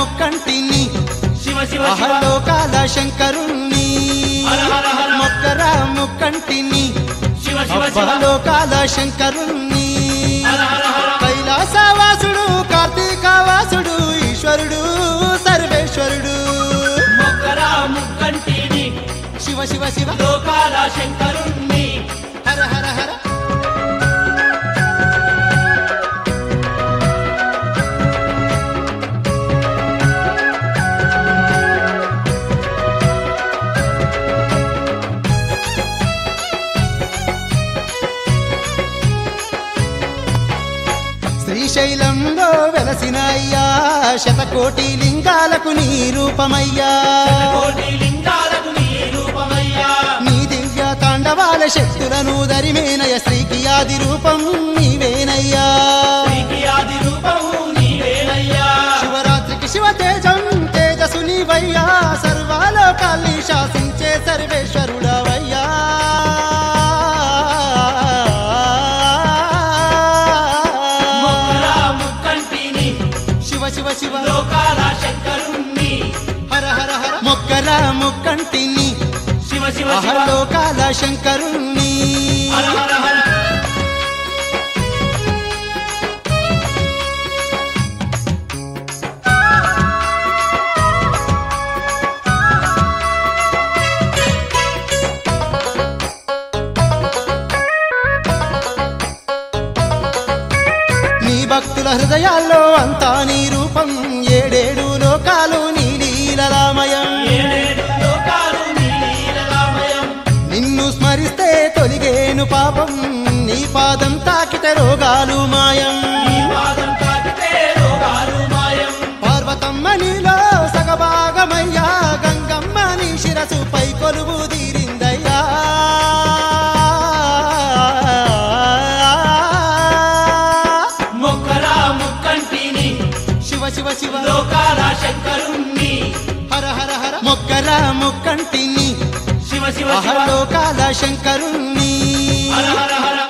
ముక్కంటిని శివ శివ శివ అహలోకాల శంకరుణ్ణి హర హర హర. మొక్కరా ముక్కంటిని శివ శివ శివ అహలోకాల శంకరుణ్ణి హర హర హర కైలాసవాసుడు కార్తీకవాసుడు ఈశ్వరుడు సర్వేశ్వరుడు మొక్కరా ముక్కంటిని శివ శివ శివ లోకాల శంకరుణ్ణి హర హర హర శ్రీశైలంలో వెలసిన అయ్యా శతకోటి లింగాలకు నీ రూపమయ్యా కోటి లింగాలకు నీ రూపమయ్యా నీ దివ్య తాండవాల శక్తులను దరిమేనయ శ్రీకి ఆది రూపం నీవేనయ్యా నీకి ఆది రూపము నీవేనయ్యా శివరాత్రికి శివ తేజం తేజసు నీవయ్యా సర్వాలోకాల్ని శాసించే సర్వేశ్వరుడవయ్యా మొక్కరా ముక్కంటిని శివ శివ శివ లోకాల శంకరుణ్ణి హర హర హర మొక్కల ముక్కంటిని శివ శివ శివ అహలోకాల శంకరుణ్ణి హర హర హర నీ భక్తుల హృదయాల్లో అంతా నీ రూపం ఏడేడు లోకాలు నీ లీలరామయం ఏడేడు లోకాలు నీ లీలరామయం నిన్ను స్మరిస్తే తొలిగేను పాపం నీ పాదం తాకితే రోగాలు మాయం నీ పాదం తాకితే రోగాలు మాయం పార్వతమ్మ నీలో సగభాగమయ్యా గంగమ్మ నీ శిరసుపై కొలువు తీరిందయ్యా మొక్కరా ముక్కంటిని శివ శివ శివ లోకాల శంకరుణ్ణి హర హర హర మొక్కల ముక్కంటిని శివ శివ శివ అహలోకాల శంకరుణ్ణి హర హర హర